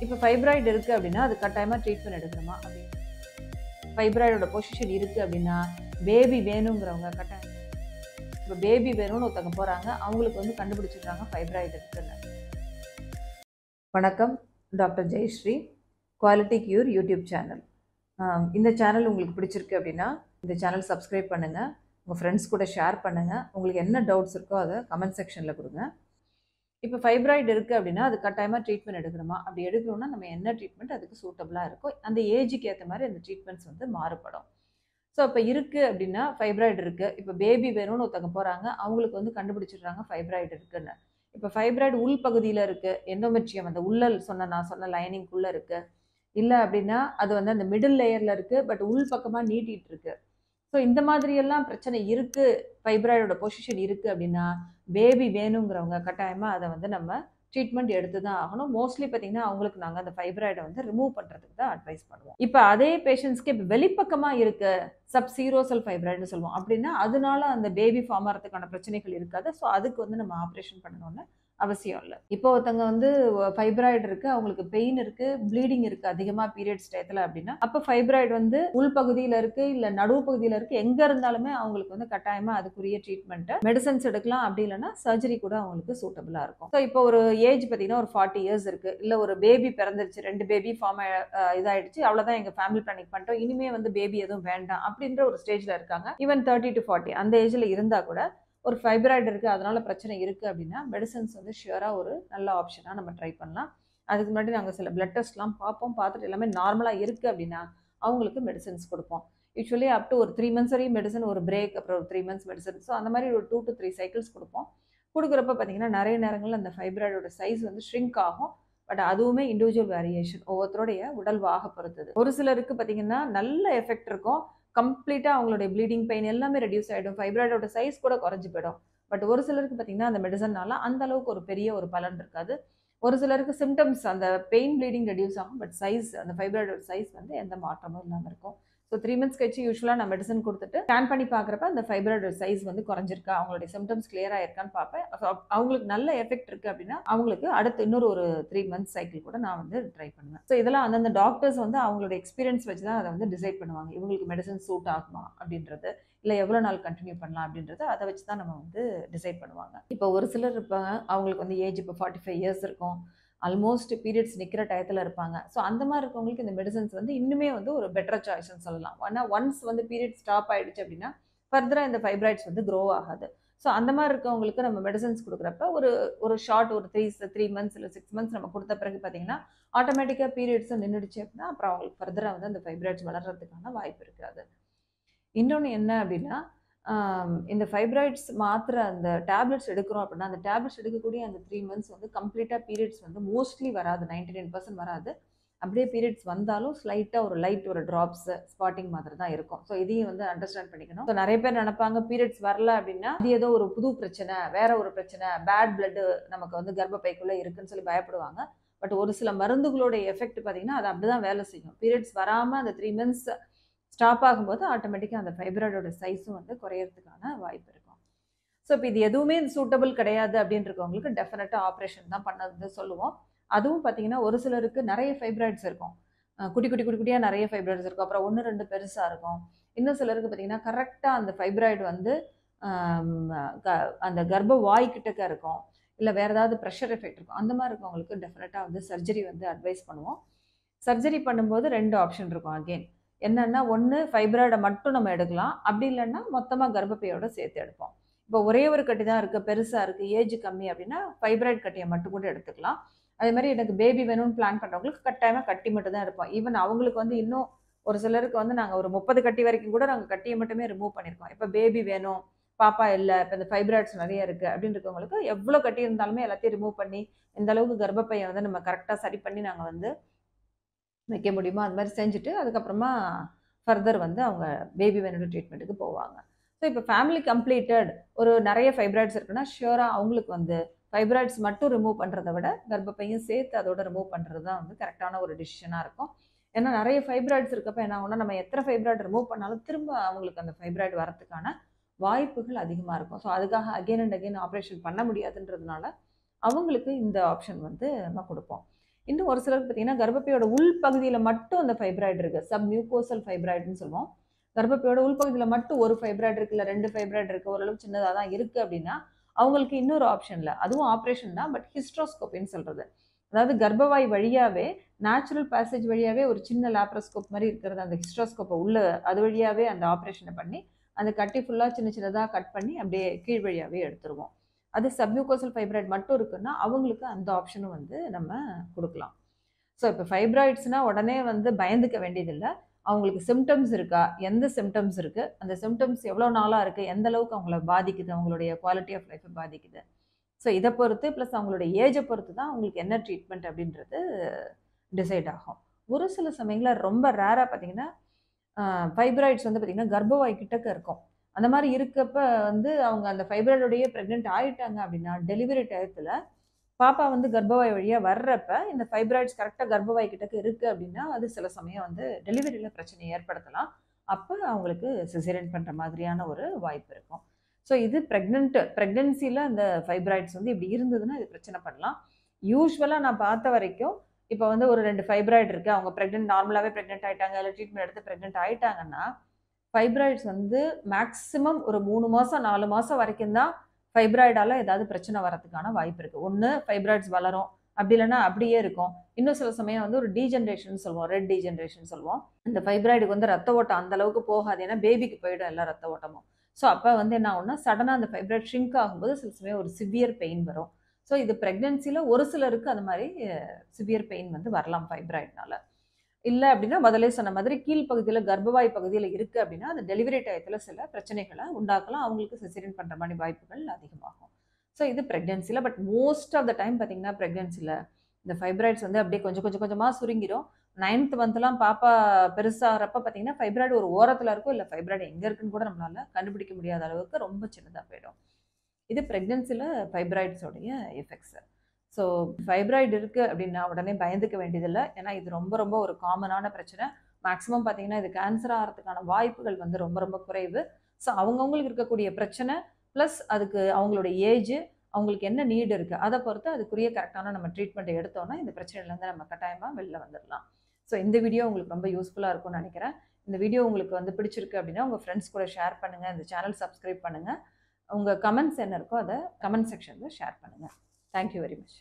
இப்போ ஃபைப்ராய்டு இருக்குது அப்படின்னா அது கட்டாயமாக ட்ரீட்மெண்ட் எடுக்கணுமா அப்படின்னு ஃபைப்ராய்டோட பொசிஷன் இருக்குது அப்படின்னா பேபி வேணுங்கிறவங்க கட்டாயம் இப்போ பேபி வேணும்னு ஒருத்தவங்க போகிறாங்க அவங்களுக்கு வந்து கண்டுபிடிச்சிருக்காங்க ஃபைப்ராய்டு இருக்குன்னு வணக்கம் doctor Jayasree quality cure YouTube channel இந்த சேனல் உங்களுக்கு பிடிச்சிருக்கு அப்படின்னா இந்த சேனல் சப்ஸ்கிரைப் பண்ணுங்கள் உங்கள் ஃப்ரெண்ட்ஸ் கூட ஷேர் பண்ணுங்கள் உங்களுக்கு என்ன டவுட்ஸ் இருக்கோ அதை கமெண்ட் செக்ஷனில் கொடுங்க இப்போ ஃபைப்ராய்டு இருக்குது அப்படின்னா அது கட்டாயமாக ட்ரீட்மெண்ட் எடுக்கணுமா அப்படி எடுக்கணும்னா நம்ம என்ன ட்ரீட்மெண்ட் அதுக்கு சூட்டபுளாக இருக்கோ அந்த ஏஜுக்கு ஏற்ற மாதிரி அந்த ட்ரீட்மெண்ட்ஸ் வந்து மாறுபடும் ஸோ இப்போ இருக்குது அப்படின்னா ஃபைப்ராய்டு இருக்குது இப்போ பேபி வேணும்னு ஒருத்தவங்க போகிறாங்க அவங்களுக்கு வந்து கண்டுபிடிச்சிடுறாங்க ஃபைப்ராய்டு இருக்குன்னு இப்போ ஃபைப்ராய்டு உள் பகுதியில் இருக்குது எண்டோமெட்ரியம் அந்த உள்ளல் சொன்ன நான் சொன்ன லைனிங்குள்ளே இருக்குது இல்லை அப்படின்னா அது வந்து அந்த மிடில் லேயரில் இருக்குது பட் உள் பக்கமாக நீட்டிகிட்டு இருக்கு ஸோ இந்த மாதிரியெல்லாம் பிரச்சனை இருக்குது ஃபைப்ராய்டோட பொசிஷன் இருக்குது அப்படின்னா பேபி வேணுங்கிறவங்க கட்டாயமாக அதை வந்து நம்ம ட்ரீட்மெண்ட் எடுத்து தான் ஆகணும் மோஸ்ட்லி பார்த்தீங்கன்னா அவங்களுக்கு நாங்கள் அந்த ஃபைப்ராய்டை வந்து ரிமூவ் பண்ணுறதுக்கு தான் அட்வைஸ் பண்ணுவோம் இப்போ அதே பேஷண்ட்ஸ்க்கு இப்போ வெளிப்பக்கமாக இருக்க சப் சீரோசல் ஃபைப்ராய்டுன்னு சொல்லுவோம் அப்படின்னா அதனால அந்த பேபி ஃபார்ம் ஆகிறதுக்கான பிரச்சனைகள் இருக்காது ஸோ அதுக்கு வந்து நம்ம ஆப்ரேஷன் பண்ணணும்னு அவசியம் இல்லை இப்போ ஒருத்தவங்க வந்து ஃபைப்ராய்டு இருக்குது அவங்களுக்கு பெயின் இருக்குது ப்ளீடிங் இருக்குது அதிகமாக பீரியட்ஸ் டயத்தில் அப்படின்னா அப்போ ஃபைப்ராய்டு வந்து உள் பகுதியில் இருக்குது இல்லை நடுவு பகுதியில் இருக்குது எங்கே இருந்தாலுமே அவங்களுக்கு வந்து கட்டாயமாக அதுக்குரிய ட்ரீட்மெண்ட்டு மெடிசன்ஸ் எடுக்கலாம் அப்படி இல்லைன்னா சர்ஜரி கூட அவங்களுக்கு சூட்டபுளாக இருக்கும் ஸோ இப்போ ஒரு ஏஜ் பார்த்தீங்கன்னா ஒரு ஃபார்ட்டி இயர்ஸ் இருக்குது இல்லை ஒரு பேபி பிறந்துருச்சு ரெண்டு பேபி ஃபார்ம் இதாயிடுச்சு அவ்வளோதான் எங்கள் ஃபேமிலி பிளானிங் பண்ணிட்டோம் இனிமே வந்து பேபி எதுவும் வேண்டாம் அப்படின்ற ஒரு ஸ்டேஜில் இருக்காங்க ஈவன் தேர்ட்டி டு ஃபார்ட்டி அந்த ஏஜில் இருந்தால் கூட ஒரு ஃபைப்ராய்டு இருக்குது அதனால பிரச்சனை இருக்குது அப்படின்னா மெடிசன்ஸ் வந்து ஷியராக ஒரு நல்ல ஆப்ஷனாக நம்ம ட்ரை பண்ணலாம் அதுக்கு முன்னாடி நாங்கள் சில பிளட் டெஸ்ட்லாம் பார்ப்போம் பார்த்துட்டு எல்லாமே நார்மலாக இருக்குது அப்படின்னா அவங்களுக்கு மெடிசன்ஸ் கொடுப்போம் யூஸ்வலி அப் டு ஒரு த்ரீ மந்த்ஸ் வரையும் மெடிசன் ஒரு பிரேக் அப்புறம் ஒரு த்ரீ மந்த்ஸ் மெடிசன் ஸோ அந்த மாதிரி ஒரு டூ டு த்ரீ சைக்கிள்ஸ் கொடுப்போம் கொடுக்குறப்ப பார்த்தீங்கன்னா நிறைய நேரங்களில் அந்த ஃபைப்ராய்டோட சைஸ் வந்து ஷ்ரிங்க் ஆகும் பட் அதுவுமே இண்டிவிஜுவல் வேரியேஷன் ஒவ்வொருத்தருடைய உடல் வாக பொறுத்தது ஒரு சிலருக்கு பார்த்தீங்கன்னா நல்ல எஃபெக்ட் இருக்கும் கம்ப்ளீட்டாக அவங்களுடைய ப்ளீடிங் பெயின் எல்லாமே ரெடியூஸ் ஆகிடும் ஃபைப்ராய்டோட சைஸ் கூட குறைஞ்சி போயிடும் பட் ஒரு சிலருக்கு பார்த்தீங்கன்னா அந்த மெடிசன்னால அந்த அளவுக்கு ஒரு பெரிய ஒரு பலன் இருக்காது ஒரு சிலருக்கு சிம்டம்ஸ் அந்த பெயின் ப்ளீடிங் ரெடியூஸ் ஆகும் பட் சைஸ் அந்த ஃபைப்ராய்டோட சைஸ் வந்து எந்த மாற்றமும் இல்லாமல் இருக்கும் ஸோ த்ரீ மந்த்ஸ் கழிச்சு யூஸ்வலாக நான் மெடிசன் கொடுத்துட்டு ஸ்கேன் பண்ணி பார்க்குறப்ப அந்த ஃபைப்ராய்டோட சைஸ் வந்து குறைஞ்சிருக்கா அவங்களுடைய சிம்டம்ஸ் கிளியராக இருக்கான்னு பார்ப்பேன் அவங்களுக்கு நல்ல எஃபெக்ட் இருக்குது அப்படின்னா அவங்களுக்கு அடுத்து இன்னொரு ஒரு த்ரீ மந்த்ஸ் சைக்கிள் கூட நான் வந்து ட்ரை பண்ணுவேன் ஸோ இதெல்லாம் அந்தந்த டாக்டர்ஸ் வந்து அவங்களோட எக்ஸ்பீரியன்ஸ் வச்சு தான் அதை வந்து டிசைட் பண்ணுவாங்க இவங்களுக்கு மெடிசன் சூட் ஆகுமா அப்படின்றது இல்லை எவ்வளோ நாள் கண்டினியூ பண்ணலாம் அப்படின்றத அதை வச்சு தான் நம்ம வந்து டிசைட் பண்ணுவாங்க இப்போ ஒரு சிலர் இருப்பாங்க அவங்களுக்கு வந்து ஏஜ் இப்போ ஃபார்ட்டி ஃபைவ் இயர்ஸ் இருக்கும் ஆல்மோஸ்ட் பீரியட்ஸ் நிற்கிற டயத்தில் இருப்பாங்க ஸோ அந்த மாதிரி இருக்கவங்களுக்கு இந்த மெடிசன்ஸ் வந்து இன்னுமே வந்து ஒரு பெட்டர் சாய்ஸ்னு சொல்லலாம் ஆனால் ஒன்ஸ் வந்து பீரியட் ஸ்டாப் ஆகிடுச்சு அப்படின்னா ஃபர்தராக இந்த ஃபைப்ராய்ட்ஸ் வந்து க்ரோ ஆகாது ஸோ அந்த மாதிரி இருக்கவங்களுக்கு நம்ம மெடிசன்ஸ் கொடுக்குறப்ப ஒரு ஒரு ஷார்ட் ஒரு த்ரீ த்ரீ மந்த்ஸ் இல்லை சிக்ஸ் மந்த்ஸ் நம்ம கொடுத்த பிறகு பார்த்தீங்கன்னா ஆட்டோமேட்டிக்காக பீரியட்ஸும் நின்றுடுச்சு அப்படின்னா அப்புறம் அவங்களுக்கு ஃபர்தராக வந்து அந்த ஃபைப்ராய்ட்ஸ் வளர்கிறதுக்கான வாய்ப்பு இருக்காது இன்னொன்று என்ன அப்படின்னா இந்த ஃபைப்ராய்ட்ஸ் மாத்திர அந்த டேப்லெட்ஸ் எடுக்கிறோம் அப்படின்னா அந்த டேப்லெட்ஸ் எடுக்கக்கூடிய அந்த த்ரீ மந்த்ஸ் வந்து கம்ப்ளீட்டாக பீரியட்ஸ் வந்து மோஸ்ட்லி வராது நைன்டி நைன் பர்சன்ட் வராது அப்படியே பீரியட்ஸ் வந்தாலும் ஸ்லைட்டாக ஒரு லைட் ஒரு ட்ராப்ஸ் ஸ்பாட்டிங் மாதிரி தான் இருக்கும் ஸோ இதையும் வந்து அண்டர்ஸ்டாண்ட் பண்ணிக்கணும் ஸோ நிறைய பேர் நினைப்பாங்க பீரியட்ஸ் வரல அப்படின்னா இது ஏதோ ஒரு புது பிரச்சனை வேற ஒரு பிரச்சனை பேட் பிளட்டு நமக்கு வந்து கர்ப்பப்பைக்குள்ளே இருக்குன்னு சொல்லி பயப்படுவாங்க பட் ஒரு சில மருந்துகளோட எஃபெக்ட் பார்த்தீங்கன்னா அது அப்படி தான் வேலை செய்யும் பீரியட்ஸ் வராமல் அந்த த்ரீ மந்த்ஸ் ஸ்டாப் ஆகும்போது ஆட்டோமேட்டிக்காக அந்த ஃபைப்ராய்டோட சைஸும் வந்து குறையறதுக்கான வாய்ப்பு இருக்கும் ஸோ இப்போ இது எதுவுமே சூட்டபிள் கிடையாது அப்படின்றவங்களுக்கு டெஃபினட்டாக ஆப்ரேஷன் தான் பண்ணது சொல்லுவோம் அதுவும் பார்த்தீங்கன்னா ஒரு சிலருக்கு நிறைய ஃபைப்ராய்ட்ஸ் இருக்கும் குட்டி குட்டி குட்டி குட்டியாக நிறைய ஃபைப்ராய்ட்ஸ் இருக்கும் அப்புறம் ஒன்று ரெண்டு பெருசாக இருக்கும் இன்னும் சிலருக்கு பார்த்தீங்கன்னா கரெக்டாக அந்த ஃபைப்ராய்டு வந்து அந்த கர்ப்ப வாய்க்கிட்டக்க இருக்கும் இல்லை வேறு ஏதாவது ப்ரெஷர் எஃபெக்ட் இருக்கும் அந்த மாதிரி இருக்கவங்களுக்கு டெஃபினட்டாக வந்து சர்ஜரி வந்து அட்வைஸ் பண்ணுவோம் சர்ஜரி பண்ணும்போது ரெண்டு ஆப்ஷன் இருக்கும் அகெயின் என்னென்னா ஒன்று ஃபைப்ராய்டை மட்டும் நம்ம எடுக்கலாம் அப்படி இல்லைன்னா மொத்தமாக கர்ப்பப்பையோட சேர்த்து எடுப்போம் இப்போ ஒரே ஒரு கட்டி தான் இருக்குது பெருசாக இருக்குது ஏஜ் கம்மி அப்படின்னா ஃபைப்ராய்டு கட்டியை மட்டும் கூட எடுத்துக்கலாம் அதே மாதிரி எனக்கு பேபி வேணும்னு பிளான் பண்ணுறவங்களுக்கு கட்டாயமாக கட்டி மட்டும் தான் எடுப்போம் ஈவன் அவங்களுக்கு வந்து இன்னும் ஒரு சிலருக்கு வந்து நாங்கள் ஒரு முப்பது கட்டி வரைக்கும் கூட நாங்கள் கட்டியை மட்டுமே ரிமூவ் பண்ணியிருக்கோம் இப்போ பேபி வேணும் பாப்பா இல்லை இப்போ இந்த ஃபைப்ராய்ட்ஸ் நிறைய இருக்குது அப்படின்னு இருக்கவங்களுக்கு எவ்வளோ கட்டி இருந்தாலுமே எல்லாத்தையும் ரிமூவ் பண்ணி இந்த அளவுக்கு கர்ப்பப்பையை வந்து நம்ம கரெக்டாக சரி பண்ணி நாங்கள் வந்து வைக்க முடியுமோ அது மாதிரி செஞ்சுட்டு அதுக்கப்புறமா ஃபர்தர் வந்து அவங்க பேபி வேனோட ட்ரீட்மெண்ட்டுக்கு போவாங்க ஸோ இப்போ ஃபேமிலி கம்ப்ளீட்டட் ஒரு நிறைய ஃபைப்ராய்ட்ஸ் இருக்குன்னா ஷியோராக அவங்களுக்கு வந்து ஃபைப்ராய்ட்ஸ் மட்டும் ரிமூவ் பண்ணுறத விட கர்ப்பப்பையும் சேர்த்து அதோட ரிமூவ் பண்ணுறது தான் வந்து கரெக்டான ஒரு டிசிஷனாக இருக்கும் ஏன்னா நிறைய ஃபைப்ராய்ட்ஸ் இருக்கப்ப என்ன ஆகும்னா நம்ம எத்தனை ஃபைப்ராய்டு ரிமூவ் பண்ணாலும் திரும்ப அவங்களுக்கு அந்த ஃபைப்ராய்டு வரத்துக்கான வாய்ப்புகள் அதிகமாக இருக்கும் ஸோ அதுக்காக அகெயின் அண்ட் அகெயின் ஆப்ரேஷன் பண்ண முடியாதுன்றதுனால அவங்களுக்கு இந்த ஆப்ஷன் வந்து நம்ம கொடுப்போம் இன்னும் ஒரு சிலருக்கு பார்த்தீங்கன்னா கர்ப்பப்பையோட உள் பகுதியில் மட்டும் அந்த ஃபைப்ராய்டு இருக்குது சப் மியூகோசல் ஃபைப்ராய்டுன்னு சொல்லுவோம் கர்ப்பப்பையோட உள்பகுதியில் மட்டும் ஒரு ஃபைப்ராய்டு இருக்கு இல்லை ரெண்டு ஃபைப்ராய்டு இருக்கு ஓரளவு சின்னதாக தான் இருக்குது அப்படின்னா அவங்களுக்கு இன்னொரு ஆப்ஷன் இல்லை அதுவும் ஆப்ரேஷன் தான் பட் ஹிஸ்ட்ரோஸ்கோப்பின்னு சொல்கிறது அதாவது கர்ப்பவாய் வழியாகவே நேச்சுரல் பேசேஜ் வழியாகவே ஒரு சின்ன லேப்ரோஸ்கோப் மாதிரி இருக்கிறது அந்த ஹிஸ்ட்ரோஸ்கோப்பை உள்ள அது வழியாகவே அந்த ஆப்ரேஷனை பண்ணி அந்த கட்டி ஃபுல்லாக சின்ன சின்னதாக கட் பண்ணி அப்படியே கீழ் வழியாகவே எடுத்துருவோம் அது சப்மியூகோசல் ஃபைப்ராய்டு மட்டும் இருக்குன்னா அவங்களுக்கு அந்த ஆப்ஷனும் வந்து நம்ம கொடுக்கலாம் ஸோ இப்போ ஃபைப்ராய்ட்ஸ்னால் உடனே வந்து பயந்துக்க வேண்டியதில்லை அவங்களுக்கு சிம்டம்ஸ் இருக்கா எந்த சிம்டம்ஸ் இருக்குது அந்த சிம்டம்ஸ் எவ்வளோ நாளாக இருக்குது எந்த அளவுக்கு அவங்கள பாதிக்குது அவங்களுடைய குவாலிட்டி ஆஃப் லைஃப்பை பாதிக்குது ஸோ இதை பொறுத்து ப்ளஸ் அவங்களுடைய ஏஜை பொறுத்து தான் அவங்களுக்கு என்ன ட்ரீட்மெண்ட் அப்படின்றது டிசைட் ஆகும் ஒரு சில சமயங்களில் ரொம்ப ரேராக பார்த்தீங்கன்னா ஃபைப்ராய்ட்ஸ் வந்து பார்த்திங்கன்னா கர்ப்பவாய் கிட்டக்க இருக்கும் அந்த மாதிரி இருக்கப்ப வந்து அவங்க அந்த ஃபைப்ராய்டோடையே ப்ரெக்னென்ட் ஆகிட்டாங்க அப்படின்னா டெலிவரி டயத்தில் பாப்பா வந்து கர்ப்பவாய் வழியாக வர்றப்ப இந்த ஃபைப்ராய்ட்ஸ் கரெக்டாக கர்ப்பவாய் கிட்டக்கு இருக்குது அப்படின்னா அது சில சமயம் வந்து டெலிவரியில் பிரச்சனை ஏற்படுத்தலாம் அப்போ அவங்களுக்கு சிசேரியன் பண்ணுற மாதிரியான ஒரு வாய்ப்பு இருக்கும் ஸோ இது ப்ரெக்னென்ட் ப்ரெக்னென்சியில் அந்த ஃபைப்ராய்ட்ஸ் வந்து இப்படி இருந்ததுன்னா இது பிரச்சனை பண்ணலாம் யூஸ்வலாக நான் பார்த்த வரைக்கும் இப்போ வந்து ஒரு ரெண்டு ஃபைப்ராய்டு இருக்குது அவங்க ப்ரெக்னென்ட் நார்மலாகவே ப்ரெக்னென்ட் ஆகிட்டாங்க இல்லை ட்ரீட்மெண்ட் எடுத்து ப்ரெக்னென்ட் ஆகிட்டாங்கன்னா ஃபைப்ராய்ட்ஸ் வந்து மேக்ஸிமம் ஒரு மூணு மாதம் நாலு மாதம் வரைக்கும் தான் ஃபைப்ராய்டால் ஏதாவது பிரச்சனை வரதுக்கான வாய்ப்பு இருக்குது ஒன்று ஃபைப்ராய்ட்ஸ் வளரும் அப்படி இல்லைன்னா அப்படியே இருக்கும் இன்னும் சில சமயம் வந்து ஒரு டீஜென்ரேஷன் சொல்லுவோம் ரெட் டீஜென்ரேஷன் சொல்லுவோம் இந்த ஃபைப்ராய்டுக்கு வந்து ரத்த ஓட்டம் அந்த அளவுக்கு போகாது ஏன்னா பேபிக்கு போயிடும் எல்லா ரத்த ஓட்டமும் ஸோ அப்போ வந்து என்ன ஆகும்னா சடனாக அந்த ஃபைப்ராய்ட் ஷ்ரிங்க் ஆகும்போது சில சமயம் ஒரு சிவியர் பெயின் வரும் ஸோ இது ப்ரெக்னென்சியில் ஒரு சிலருக்கு அந்த மாதிரி சிவியர் பெயின் வந்து வரலாம் ஃபைப்ராய்ட்னால இல்லை அப்படின்னா முதலே சொன்ன மாதிரி கீழ்ப்பகுதியில் கர்ப்பவாய் பகுதியில் இருக்குது அப்படின்னா அந்த டெலிவரி டயத்தில் சில பிரச்சனைகளை உண்டாக்கலாம் அவங்களுக்கு சிசேரியன் பண்ணுற மாதிரி வாய்ப்புகள் அதிகமாகும் ஸோ இது ப்ரெக்னென்சியில் but most of the time பார்த்தீங்கன்னா ப்ரெக்னென்சியில் இந்த ஃபைப்ராய்ட்ஸ் வந்து அப்படியே கொஞ்சம் கொஞ்சம் கொஞ்சமாக சுருங்கிடும் நைன்த் மந்த்லாம் பாப்பா பெருசாகிறப்ப பார்த்தீங்கன்னா ஃபைப்ராய்டு ஒரு ஓரத்தில் இருக்கும் இல்லை ஃபைப்ராய்டு எங்கே இருக்குன்னு கூட நம்மளால் கண்டுபிடிக்க முடியாத அளவுக்கு ரொம்ப சின்னதாக போயிடும் இது ப்ரெக்னென்சியில் ஃபைப்ராய்ட்ஸோடைய எஃபெக்ட்ஸு ஸோ ஃபைப்ராய்டு இருக்குது அப்படின்னா உடனே பயந்துக்க வேண்டியதில்லை ஏன்னா இது ரொம்ப ரொம்ப ஒரு காமனான பிரச்சனை மேக்ஸிமம் பார்த்தீங்கன்னா இது கேன்சர் ஆகிறதுக்கான வாய்ப்புகள் வந்து ரொம்ப ரொம்ப குறைவு ஸோ அவங்கவுங்களுக்கு இருக்கக்கூடிய பிரச்சனை ப்ளஸ் அதுக்கு அவங்களோட ஏஜ் அவங்களுக்கு என்ன நீடு இருக்குது அதை பொறுத்து அதுக்குரிய கரெக்டான நம்ம ட்ரீட்மெண்ட் எடுத்தோம்னா இந்த பிரச்சனையிலேருந்து நம்ம கட்டாயமாக வெளில வந்துடலாம் ஸோ இந்த வீடியோ உங்களுக்கு ரொம்ப யூஸ்ஃபுல்லாக இருக்கும்னு நினைக்கிறேன் இந்த வீடியோ உங்களுக்கு வந்து பிடிச்சிருக்கு அப்படின்னா உங்கள் ஃப்ரெண்ட்ஸ் கூட ஷேர் பண்ணுங்கள் இந்த சேனல் சப்ஸ்கிரைப் பண்ணுங்கள் உங்கள் கமெண்ட்ஸ் என்ன இருக்கோ அதை கமெண்ட் செக்ஷனில் ஷேர் பண்ணுங்கள் தேங்க்யூ வெரி மச்